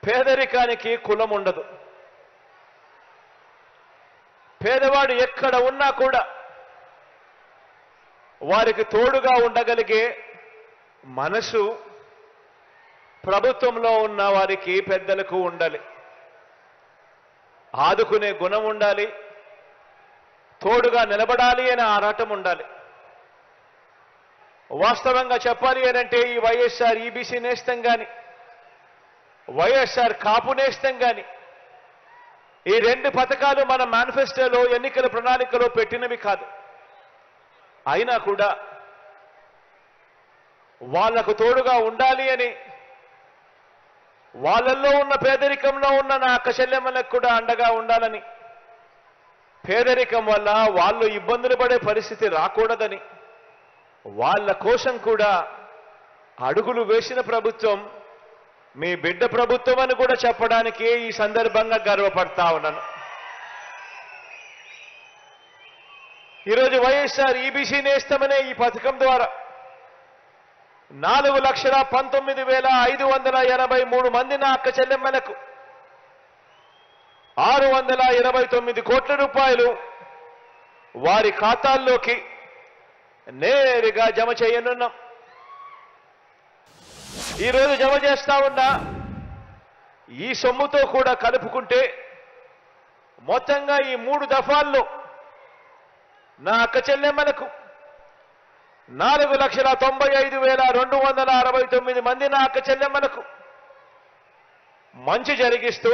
పేదరికానికి కులం ఉండదు పేదవాడు ఎక్కడ ఉన్నా కూడా వారికి తోడుగా ఉండగలిగే మనసు ప్రభుత్వంలో ఉన్న వారికి పెద్దలకు ఉండాలి ఆదుకునే గుణం ఉండాలి తోడుగా నిలబడాలి అనే ఆరాటం ఉండాలి వాస్తవంగా చెప్పాలి అనంటే ఈ వైఎస్ఆర్ ఈబీసీ నేస్తం కానీ వైఎస్ఆర్ కాపు నేస్తం కానీ ఈ రెండు పథకాలు మన మేనిఫెస్టోలో ఎన్నికల ప్రణాళికలో పెట్టినవి కాదు అయినా కూడా వాళ్లకు తోడుగా ఉండాలి అని వాళ్ళల్లో ఉన్న పేదరికంలో ఉన్న నా అక్క చెల్లెమ్మలకు కూడా అండగా ఉండాలని పేదరికం వల్ల వాళ్ళు ఇబ్బందులు పడే పరిస్థితి రాకూడదని వాళ్ళ కోసం కూడా అడుగులు వేసిన ప్రభుత్వం మీ బిడ్డ ప్రభుత్వం అని కూడా చెప్పడానికి ఈ సందర్భంగా గర్వపడతా ఉన్నాను ఈరోజు వైఎస్ఆర్ ఈబీసీ నేస్తమనే ఈ పథకం ద్వారా నాలుగు లక్షల పంతొమ్మిది వేల ఐదు వందల ఎనభై మూడు మంది నా అక్క చెల్లెమ్మలకు ఆరు వందల ఇరవై తొమ్మిది కోట్ల రూపాయలు వారి ఖాతాల్లోకి నేరుగా జమ చేయనున్నాం ఈరోజు జమ చేస్తా ఉన్న ఈ సొమ్ముతో కూడా కలుపుకుంటే మొత్తంగా ఈ మూడు దఫాల్లో నా అక్క చెల్లెమ్మలకు నాలుగు లక్షల తొంభై ఐదు వేల రెండు వందల అరవై తొమ్మిది మంది నా అక్క చెల్లెమ్మలకు మంచి జరిగిస్తూ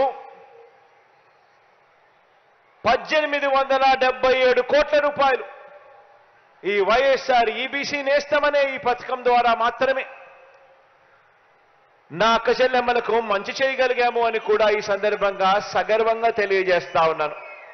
పద్దెనిమిది వందల డెబ్బై ఏడు కోట్ల రూపాయలు ఈ వైఎస్ఆర్ ఈబీసీ నేస్తమనే ఈ పథకం ద్వారా మాత్రమే నా అక్క చెల్లెమ్మలకు మంచి చేయగలిగాము అని కూడా ఈ సందర్భంగా సగర్వంగా తెలియజేస్తా ఉన్నాను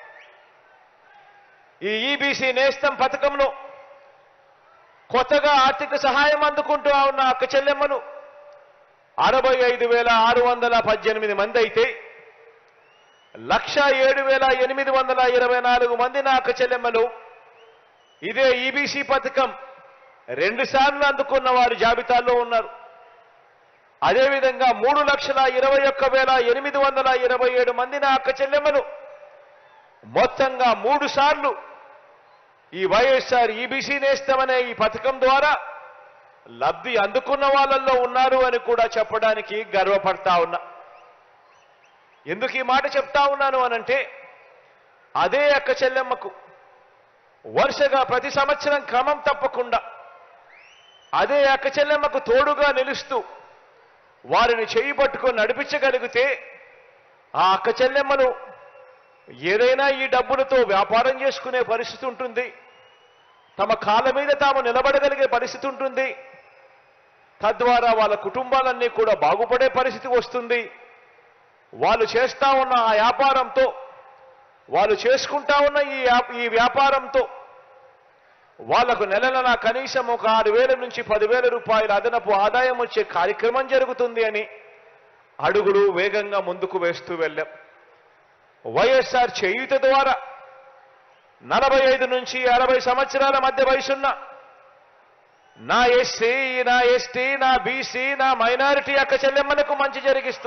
ఈ ఈబీసీ నేస్తం పథకంలో కొత్తగా ఆర్థిక సహాయం అందుకుంటూ ఉన్న అక్క చెల్లెమ్మలు అరవై ఐదు వేల ఆరు వందల పద్దెనిమిది మంది అయితే లక్ష ఏడు వేల ఎనిమిది వందల ఇరవై నాలుగు మంది నా అక్క చెల్లెమ్మలు ఇదే ఈబీసీ పథకం రెండు సార్లు అందుకున్న వారి జాబితాలో ఉన్నారు అదేవిధంగా మూడు లక్షల ఇరవై ఒక్క వేల ఎనిమిది వందల ఇరవై ఏడు మంది నా అక్క చెల్లెమ్మలు మొత్తంగా మూడు సార్లు ఈ వైఎస్ఆర్ ఈబీసీ నేస్తమనే ఈ పథకం ద్వారా లబ్ధి అందుకున్న వాళ్ళల్లో ఉన్నారు అని కూడా చెప్పడానికి గర్వపడతా ఉన్నా ఎందుకు ఈ మాట చెప్తా ఉన్నాను అనంటే అదే అక్క చెల్లెమ్మకు వరుసగా ప్రతి సంవత్సరం క్రమం తప్పకుండా అదే అక్క చెల్లెమ్మకు తోడుగా నిలుస్తూ వారిని చేయి పట్టుకొని నడిపించగలిగితే ఆ అక్క చెల్లెమ్మను ఏదైనా ఈ డబ్బులతో వ్యాపారం చేసుకునే పరిస్థితి ఉంటుంది తమ కాళ్ళ మీద తాము నిలబడగలిగే పరిస్థితి ఉంటుంది తద్వారా వాళ్ళ కుటుంబాలన్నీ కూడా బాగుపడే పరిస్థితి వస్తుంది వాళ్ళు చేస్తా ఉన్న ఆ వ్యాపారంతో వాళ్ళు చేసుకుంటా ఉన్న ఈ వ్యా- ఈ వ్యాపారంతో వాళ్లకు నెల నెల కనీసం ఒక ఆరు వేల నుంచి పదివేల రూపాయల అదనపు ఆదాయం వచ్చే కార్యక్రమం జరుగుతుంది అని అడుగులు వేగంగా ముందుకు వేస్తూ వెళ్ళాం వైఎస్ఆర్ చేయుత ద్వారా నలభై ఐదు నుంచి అరవై సంవత్సరాల మధ్య వయసున్న నా ఎస్సీ నా ఎస్టీ నా బీసీ నా మైనారిటీ అక్క చెల్లెమ్మలకు మంచి జరిగిస్తూ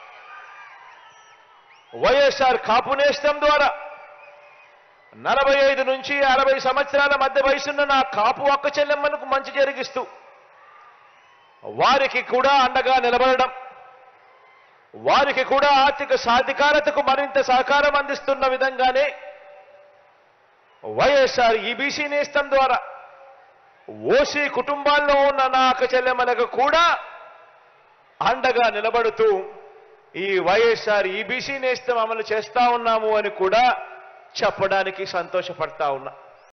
వైఎస్ఆర్ కాపు నేస్తం ద్వారా నలభై ఐదు నుంచి అరవై సంవత్సరాల మధ్య వయసున్న నా కాపు అక్క చెల్లెమ్మలకు మంచి జరిగిస్తూ వారికి కూడా అండగా నిలబడడం వారికి కూడా ఆర్థిక సాధికారతకు మరింత సహకారం అందిస్తున్న విధంగానే వైఎస్ఆర్ ఈబీసీ నేస్తం ద్వారా ఓసీ కుటుంబాల్లో ఉన్న నా అక్క చెల్లెమ్మలకు కూడా అండగా నిలబడుతూ ఈ వైఎస్ఆర్ ఈబీసీ నేస్తం అమలు చేస్తా ఉన్నాము అని కూడా చెప్పడానికి సంతోషపడతా ఉన్నా